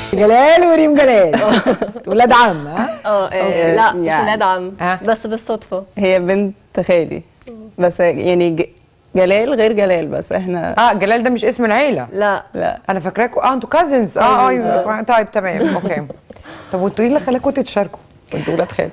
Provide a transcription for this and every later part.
جلال وريم جلال ولاد عم ها اه إيه، لا مش يعني. ولاد عم آه. بس بالصدفه هي بنت خالي بس يعني ج- جلال غير جلال بس احنا اه جلال ده مش اسم العيله لا لا انا فاكراكوا اه انتوا كازنز اه اه Cousins، أيوة. طيب تمام اوكي طب وانتوا ايه اللي خلاكوا تتشاركوا؟ انتوا ولاد خال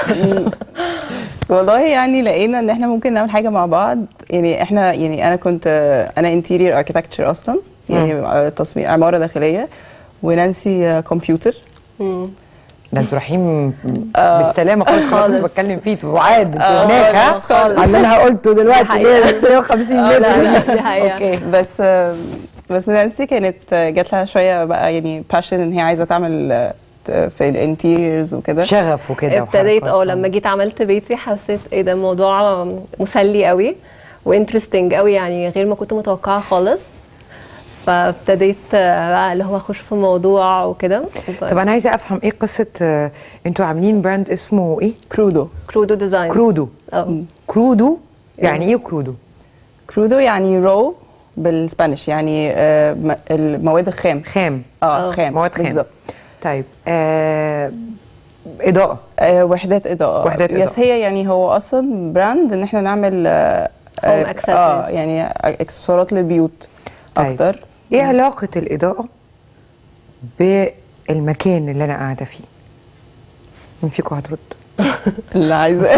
والله يعني لقينا ان احنا ممكن نعمل حاجه مع بعض يعني احنا يعني انا كنت انا انتيرير اركيتكتشر اصلا يعني تصميم عماره داخليه ونانسي كمبيوتر ده انتوا رايحين بالسلامه خالص خالص خالص. بتكلم فيه انتوا وعاد انتوا آه، هناك ها خالص. على اللي انا قلته دلوقتي حقيقة. 150 آه، لا لا متر دي حقيقه اوكي بس بس نانسي كانت جات لها شويه بقى يعني باشن ان هي عايزه تعمل في الانتيريرز وكده شغف وكده ابتديت وحركات. اه لما جيت عملت بيتي حسيت ايه ده الموضوع مسلي قوي وانترستنج قوي يعني غير ما كنت متوقعه خالص فابتديت آه، بقى اللي هو اخش في الموضوع وكده طب انا عايزه افهم ايه قصه آه، انتوا عاملين براند اسمه ايه؟ كرودو كرودو ديزاين كرودو اه كرودو يعني ايه كرودو؟ كرودو يعني رو بالسبانيش يعني آه، م- المواد الخام خام اه آه. خام مواد خام. بالظبط طيب آه اضاءه آه، وحدات اضاءه وحدات يس إضاءة. هي يعني هو اصلا براند ان احنا نعمل آه، آه، Home اه accessories. يعني اكسسوارات للبيوت طيب. اكتر ايه علاقه الاضاءه بالمكان اللي انا قاعده فيه؟ مين فيكم هترد؟ اللي عايزه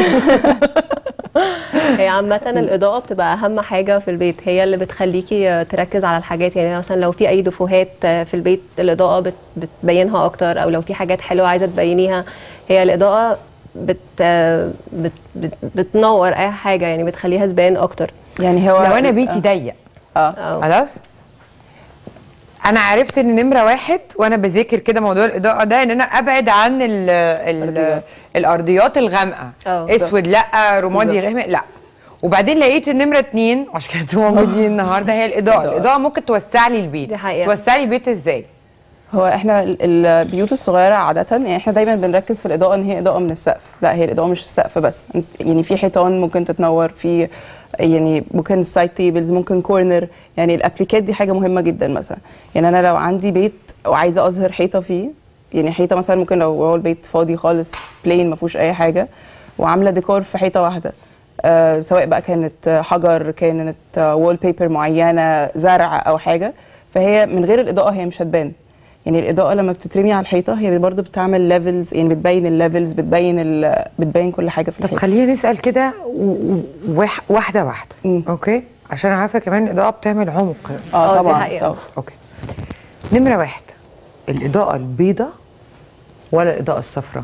هي عامة الإضاءة بتبقى أهم حاجة في البيت هي اللي بتخليكي تركز على الحاجات يعني مثلا لو في أي دفوهات في البيت الإضاءة بت- بتبينها أكتر أو لو في حاجات حلوة عايزة تبينيها هي الإضاءة بت بت بت بتنور أي حاجة يعني بتخليها تبان أكتر يعني هو لو انا بيتي ضيق اه أو خلاص انا عرفت ان نمره واحد وانا بذاكر كده موضوع الاضاءه ده ان انا ابعد عن ال ال الأرضيات. الارضيات الغامقه اه. اسود لا رمادي بالظبط. غامق لا وبعدين لقيت النمره اتنين عشان كده انتوا موجودين النهارده هي الاضاءه الإضاءة. الاضاءه ممكن توسع لي البيت دي حقيقة. توسع لي البيت ازاي هو احنا ال- البيوت الصغيره عاده يعني احنا دايما بنركز في الاضاءه ان هي اضاءه من السقف لا هي الاضاءه مش السقف بس انت- يعني في حيطان ممكن تتنور في يعني ممكن سايد تيبلز ممكن كورنر يعني الابليكات دي حاجه مهمه جدا مثلا يعني انا لو عندي بيت وعايزه اظهر حيطه فيه يعني حيطه مثلا ممكن لو هو البيت فاضي خالص بلين ما فيهوش اي حاجه وعامله ديكور في حيطه واحده آه سواء بقى كانت حجر كانت وول بيبر معينه زرع او حاجه فهي من غير الاضاءه هي مش هتبان يعني الاضاءه لما بتترمي على الحيطه هي برضو بتعمل ليفلز يعني بتبين الليفلز بتبين ال- بتبين كل حاجه في طب الحيطه خلينا نسال كده و- و- وح- واحده واحده مم. اوكي عشان عارفه كمان الاضاءه بتعمل عمق اه، اه دي طبعا حقيقة. آه. اوكي نمره واحد الاضاءه البيضاء ولا الاضاءه الصفراء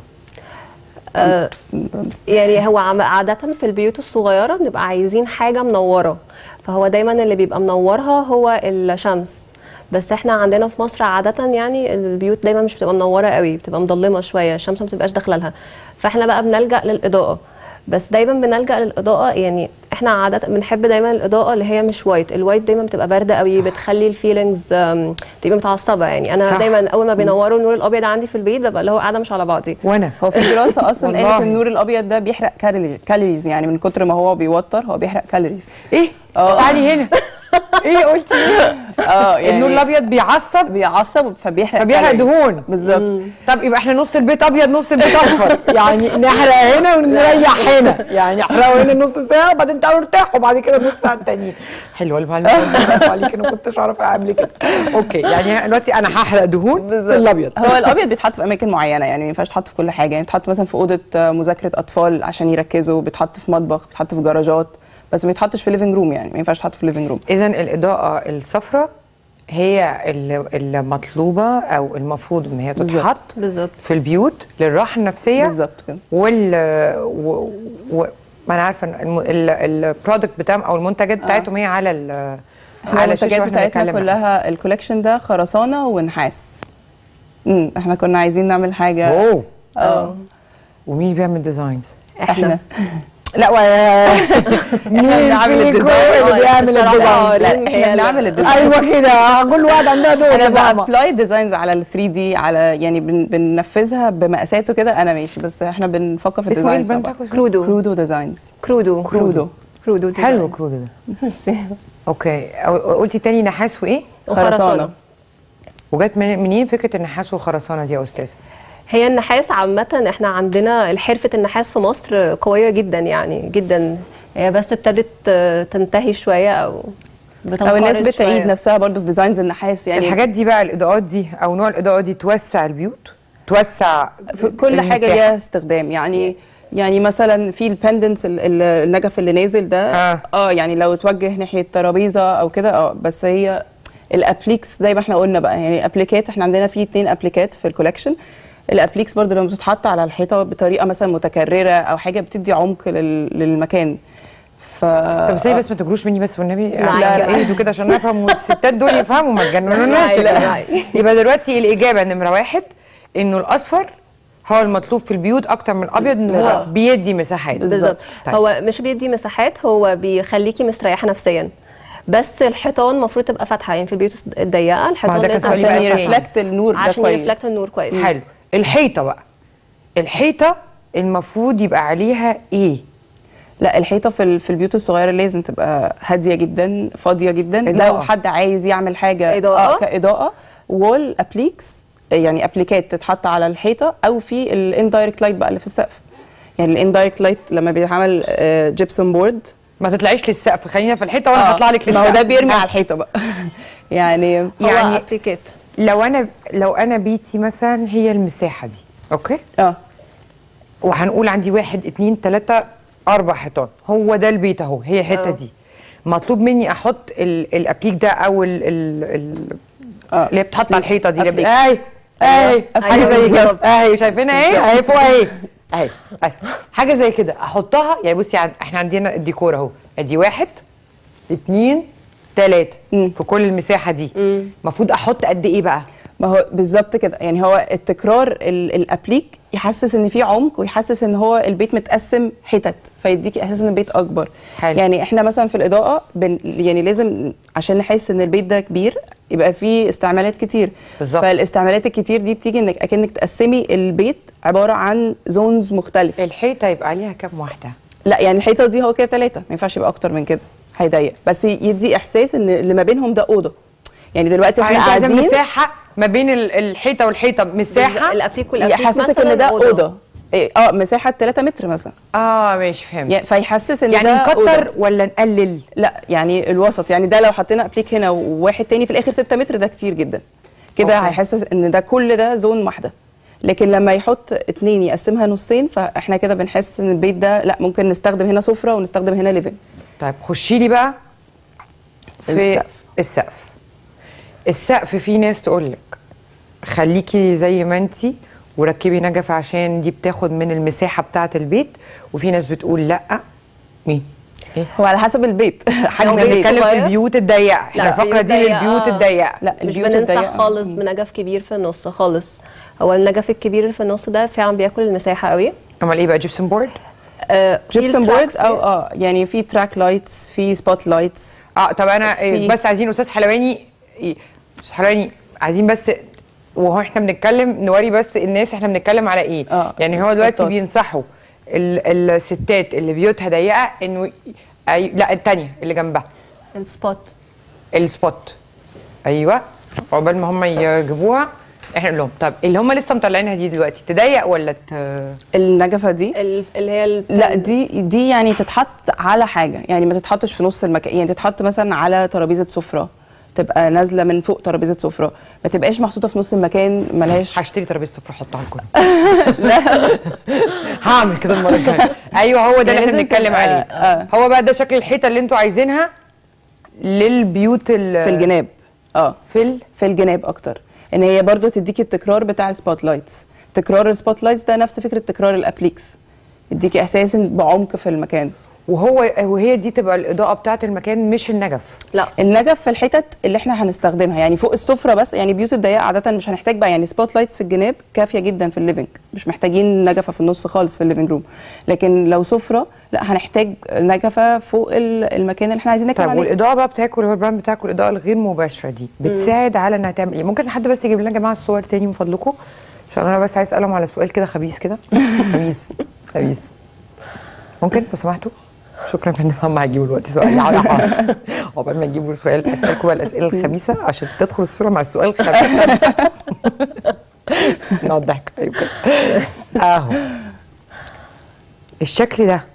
آه، يعني هو عم- عادة في البيوت الصغيرة بنبقى عايزين حاجة منورة فهو دايما اللي بيبقى منورها هو الشمس بس احنا عندنا في مصر عادة يعني البيوت دايما مش بتبقى منورة قوي بتبقى مظلمة شوية الشمس ما بتبقاش داخلة لها فاحنا بقى بنلجأ للإضاءة بس دايما بنلجأ للإضاءة يعني احنا عادة بنحب دايما الإضاءة اللي هي مش وايت الوايت دايما بتبقى باردة قوي بتخلي الفيلينجز بتبقى متعصبة يعني انا صح. دايما اول ما بينوروا النور الابيض عندي في البيت ببقى اللي هو قاعدة مش على بعضي وانا هو في دراسه اصلا والله. قالت النور الابيض ده بيحرق كالوري- كالوريز يعني من كتر ما هو بيوتر هو بيحرق كالوريز ايه اه. تعالي هنا ايه قلتي ايه اه يعني النور الابيض بيعصب بيعصب فبيحرق فبيحرق كالوريز. دهون. بالظبط طب يبقى احنا نص البيت ابيض نص البيت اصفر يعني نحرق هنا ونريح هنا يعني احرقوا هنا نص ساعه وبعدين تعالوا ارتاحوا وبعد كده نص ساعه التانيين حلوه المعلومه برافو عليك انا ما كنتش اعرف قبل كده اوكي يعني دلوقتي انا هحرق دهون في الابيض هو الابيض بيتحط في اماكن معينه يعني ما ينفعش يتحط في كل حاجه يعني بيتحط مثلا في اوضه آه، مذاكره اطفال عشان يركزوا بيتحط في مطبخ بيتحط في جراجات بس ما يتحطش في ليفنج روم يعني ما ينفعش يتحط في ليفنج روم اذا الاضاءه الصفراء هي ال- المطلوبه او المفروض ان هي بالظبط. تتحط بالظبط في البيوت للراحه النفسيه بالظبط كده وال و... و... ما انا عارفه ان البرودكت بتاعهم او المنتجات بتاعتهم هي على ال احنا على الشاشة المنتجات واحنا بتاعتنا بنتكلم كلها الكولكشن ده خرسانه ونحاس امم احنا كنا عايزين نعمل حاجه اوه اه ومين بيعمل ديزاينز؟ احنا لا و... مين بنعمل فيكم الديزاين. اللي بيعمل الصراحة الديزاين؟ لا، لا هي احنا لا. بنعمل الديزاين ايوه كده كل واحد عندها دور انا يا ماما. بابلاي ديزاينز على ال 3 دي على يعني بن بننفذها بمقاساته كده انا ماشي بس احنا بنفكر في اسمه ايه الديزاينز مع البراند بعض. بتاعكم؟ كرودو كرودو ديزاينز كرودو كرودو كرودو ديزاين. حلو كرودو ده اوكي أو- قلتي تاني نحاس وايه؟ خرسانه وجت من- منين فكره النحاس والخرسانه دي يا استاذه هي النحاس عامة احنا عندنا حرفة النحاس في مصر قوية جدا يعني جدا هي بس ابتدت آه، تنتهي شوية او او بتنقرض الناس بتعيد شوية. نفسها برضو في ديزاينز النحاس يعني الحاجات دي بقى الاضاءات دي او نوع الاضاءه دي توسع البيوت توسع في كل حاجه المساحة. ليها استخدام يعني يعني مثلا في البندنتس النجف اللي نازل ده آه. اه يعني لو توجه ناحيه ترابيزه او كده اه بس هي الابليكس زي ما احنا قلنا بقى يعني ابليكات احنا عندنا في اتنين ابليكات في الكولكشن الابليكس برضو لما بتتحط على الحيطه بطريقه مثلا متكرره او حاجه بتدي عمق لل- للمكان ف طب ازاي بس ما تجروش مني بس والنبي معاكي لا بقى. لا اهدوا كده عشان افهم والستات دول يفهموا ما تجننوناش معاكي، كده. معاكي. يبقى دلوقتي الاجابه نمره واحد انه الاصفر هو المطلوب في البيوت اكتر من الابيض ان هو آه. بيدي مساحات بالظبط طيب. هو مش بيدي مساحات هو بيخليكي مستريحة نفسيا بس الحيطان المفروض تبقى فاتحة يعني في البيوت الضيقة الحيطان ده كان لازم سؤالي عشان بقى فين؟ يرفلكت النور ده عشان كويس يرفلكت النور كويس حلو الحيطه بقى الحيطه المفروض يبقى عليها ايه لا الحيطه في ال- في البيوت الصغيره لازم تبقى هاديه جدا فاضيه جدا إضاءة. لو حد عايز يعمل حاجه إضاءة. آه كاضاءه وول ابليكس يعني ابليكات تتحط على الحيطه او في الاندايركت لايت بقى اللي في السقف يعني الاندايركت لايت لما بيتعمل جيبسون بورد ما تطلعيش للسقف خلينا في الحيطه وانا هطلع لك ما للسقف هو ده بيرمي على الحيطه بقى يعني يعني يعني- ابليكيت لو انا لو انا بيتي مثلا هي المساحه دي اوكي اه وهنقول عندي واحد اتنين تلاتة أربع حيطان هو ده البيت أهو هي الحتة آه. دي مطلوب مني أحط ال- الأبليك ده أو ال ال ال اه اللي هي بتحط على الحيطة دي اللي أبليك. بت- أهي أهي أيوة. حاجة أيوة زي كده بالظبط. أهي شايفينها أهي أهي فوق أهي أهي بس حاجة زي كده أحطها يعني بصي عن- إحنا عندنا الديكور أهو أدي واحد اتنين تلاتة مم. في كل المساحة دي المفروض أحط قد إيه بقى؟ ما هو بالظبط كده يعني هو التكرار ال- الابليك يحسس ان في عمق ويحسس ان هو البيت متقسم حتت فيديكي احساس ان البيت اكبر حلو. يعني احنا مثلا في الاضاءه بن يعني لازم عشان نحس ان البيت ده كبير يبقى فيه استعمالات كتير بالظبط. فالاستعمالات الكتير دي بتيجي انك اكنك تقسمي البيت عباره عن زونز مختلفه الحيطة يبقى عليها كام واحدة؟ لا يعني الحيطه دي هو كده ثلاثه ما ينفعش يبقى اكتر من كده هيضيق بس يدي احساس ان اللي ما بينهم ده اوضه يعني دلوقتي احنا عايزة عايزة قاعدين مساحة ما بين ال- الحيطة والحيطة مساحة الابليك والابليك يحسسك مثلاً ان ده اوضه إيه، اه مساحه 3 متر مثلا اه ماشي فهمت يعني فيحسس ان يعني ده نكتر أوضة. ولا نقلل لا يعني الوسط يعني ده لو حطينا ابليك هنا وواحد تاني في الاخر 6 متر ده كتير جدا كده أوكي. هيحسس ان ده كل ده زون واحده لكن لما يحط اتنين يقسمها نصين فاحنا كده بنحس ان البيت ده لا ممكن نستخدم هنا سفره ونستخدم هنا ليفنج طيب خشي لي بقى في السقف. السقف السقف في ناس تقول لك خليكي زي ما انتي وركبي نجفة عشان دي بتاخد من المساحة بتاعة البيت وفي ناس بتقول لا مين؟ ايه؟ هو على حسب البيت حجم احنا بيت البيت بنتكلم في صغير؟ البيوت الضيقة احنا لا، الفقرة دي بيوت ضيقة. للبيوت الضيقة لا مش البيوت بننصح الضيقة- خالص بنجف كبير في النص خالص هو النجف الكبير اللي في النص ده فعلا بياكل المساحه قوي امال ايه بقى جيبسون بورد؟ آه، في جيبسون التراكس بورد او دي. اه يعني في تراك لايتس في سبوت لايتس اه طب انا إيه، في- بس عايزين استاذ حلواني إيه، استاذ حلواني عايزين بس وهو احنا بنتكلم نوري بس الناس احنا بنتكلم على ايه آه، يعني هو دلوقتي الستات. بينصحوا ال- الستات اللي بيوتها ضيقه انه أي... لا الثانيه اللي جنبها السبوت السبوت ايوه عقبال ما هم يجيبوها احنا نقول لهم طب اللي هم لسه مطلعينها دي دلوقتي تضيق ولا ت... النجفه دي ال- اللي هي ال- لا دي دي يعني تتحط على حاجه يعني ما تتحطش في نص المكان يعني تتحط مثلا على ترابيزه سفره تبقى نازله من فوق ترابيزه سفره ما تبقاش محطوطه في نص المكان ملهاش هشتري ترابيزه سفره احطها لكم لا هعمل كده المره الجايه ايوه هو ده اللي يعني احنا لازم بنتكلم تبقى- عليه آه. هو بقى ده شكل الحيطه اللي انتوا عايزينها للبيوت ال- في الجناب اه في ال... في الجناب اكتر ان هي برضو تديكي التكرار بتاع السبوت لايتس تكرار السبوت لايتس ده نفس فكره تكرار الابليكس يديكي احساس إن بعمق في المكان وهو وهي دي تبقى الاضاءه بتاعه المكان مش النجف لا النجف في الحتت اللي احنا هنستخدمها يعني فوق السفره بس يعني بيوت الضيقه عاده مش هنحتاج بقى يعني سبوت لايتس في الجناب كافيه جدا في الليفنج مش محتاجين نجفه في النص خالص في الليفنج روم لكن لو سفره لا هنحتاج نجفه فوق ال- المكان اللي احنا عايزين ناكل طيب عليه والاضاءه بقى بتاعكم اللي هو البراند بتاعكم الاضاءه الغير مباشره دي بتساعد على انها تعمل ايه ممكن حد بس يجيب لنا يا جماعه الصور تاني من فضلكم عشان انا بس عايز اسالهم على سؤال كده خبيث كده خبيث خبيث ممكن لو سمحتوا شكرا يا فندم هم هيجيبوا دلوقتي سؤال على حاضر عقبال ما يجيبوا سؤال اسالكم بقى الاسئله الخبيثه عشان تدخل الصوره مع السؤال الخبيث نقعد ضحك أيوة كده. اهو الشكل ده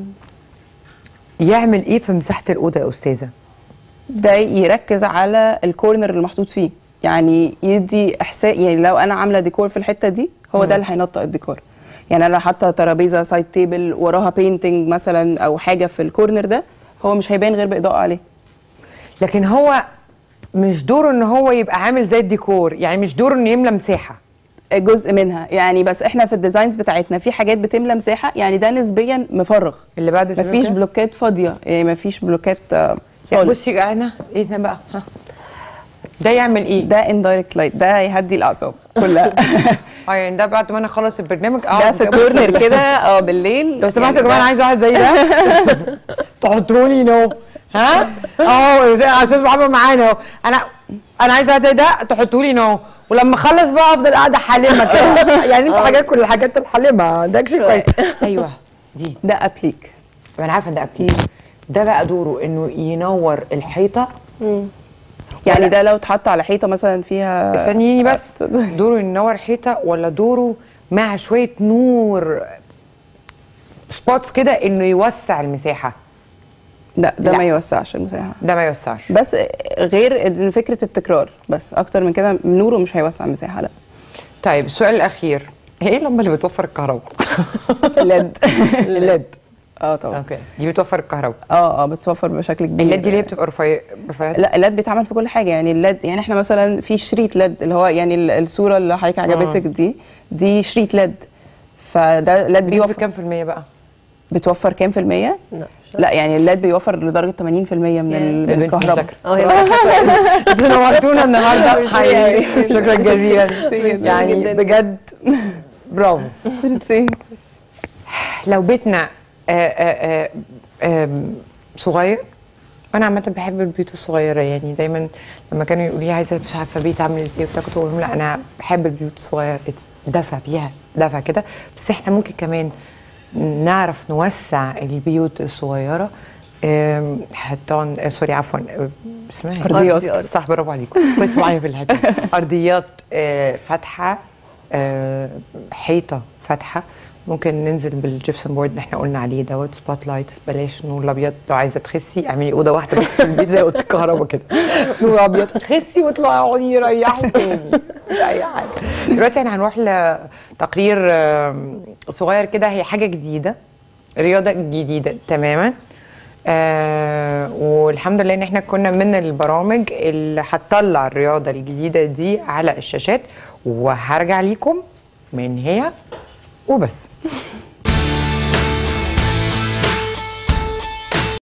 يعمل ايه في مساحه الاوضه يا استاذه؟ ده يركز على الكورنر اللي محطوط فيه يعني يدي احساس يعني لو انا عامله ديكور في الحته دي هو ده اللي هينطق الديكور يعني انا حاطه ترابيزه سايد تيبل وراها بينتنج مثلا او حاجه في الكورنر ده هو مش هيبان غير باضاءه عليه لكن هو مش دوره ان هو يبقى عامل زي الديكور يعني مش دوره انه يملى مساحه جزء منها يعني بس احنا في الديزاينز بتاعتنا في حاجات بتملى مساحه يعني ده نسبيا مفرغ اللي بعده شباب مفيش كده؟ بلوكات فاضيه يعني مفيش بلوكات آه، يعني صالح بصي انا ايه ده بقى ها. ده يعمل ايه؟ ده اندايركت لايت ده هيهدي الاعصاب كلها اه يعني ده بعد ما انا اخلص البرنامج ده اقعد في كده. كورنر كده اه بالليل لو سمحتوا يا يعني جماعه انا ده- عايزه واحد زي ده تحطوا لي نو ها اه زي استاذ محمد معانا اهو انا انا عايزه واحد زي ده تحطوا لي نو ولما اخلص بقى افضل قاعده حالمه كده يعني انت حاجات كل الحاجات الحالمه ده شيء كويس ايوه دي ده ابليك ما انا عارفه ان ده ابليك ده بقى دوره انه ينور الحيطه يعني ولا- ده لو اتحط على حيطه مثلا فيها استنيني بس دوره ينور حيطه ولا دوره مع شويه نور سبوتس كده انه يوسع المساحه لا ده لا. ما يوسعش المساحه ده ما يوسعش بس غير إن فكره التكرار بس اكتر من كده نوره مش هيوسع المساحه لا طيب السؤال الاخير هي ايه اللمبه اللي بتوفر الكهرباء الليد الليد اه طبعا اوكي دي بتوفر الكهرباء اه اه بتوفر بشكل كبير الليد دي اللي هي بتبقى رفيع رفيع لا الليد بيتعمل في كل حاجه يعني الليد يعني احنا مثلا في شريط ليد اللي هو يعني ال- الصوره اللي حضرتك عجبتك دي دي شريط ليد فده ليد بيوفر بيوفر كام في المية بقى؟ بتوفر كام في المية؟ لا لا يعني الليد بيوفر لدرجه 80% من ال- من الكهرباء اه هي انتوا نورتونا النهارده حقيقي شكرا جزيلا يعني جداً. بجد برافو لو بيتنا آه، آه، آه، آم، صغير انا عامه بحب البيوت الصغيره يعني دايما لما كانوا يقولوا لي عايزه مش عارفه بيت عامل ازاي وبتاع كنت بقول لهم لا انا بحب البيوت الصغيره دفى فيها دفى كده بس احنا ممكن كمان نعرف نوسع البيوت الصغيره آم، حيطان آه، سوري عفوا آه، اسمها إيه؟ أرضيات. أرضيات. صح برافو عليكم كويس معايا في الحته ارضيات آه، فاتحه آه، حيطه فاتحه ممكن ننزل بالجبسون بورد اللي احنا قلنا عليه دوت سبوت لايتس بلاش نور الابيض لو عايزه تخسي اعملي اوضه واحده بس في البيت زي اوضه الكهرباء كده نور ابيض خسي واطلعي اقعدي ريحي تاني مش اي حاجه دلوقتي احنا هنروح لتقرير آم، صغير كده هي حاجه جديده رياضه جديده تماما آه والحمد لله ان احنا كنا من البرامج اللي هتطلع الرياضه الجديده دي على الشاشات وهرجع ليكم من هي وبس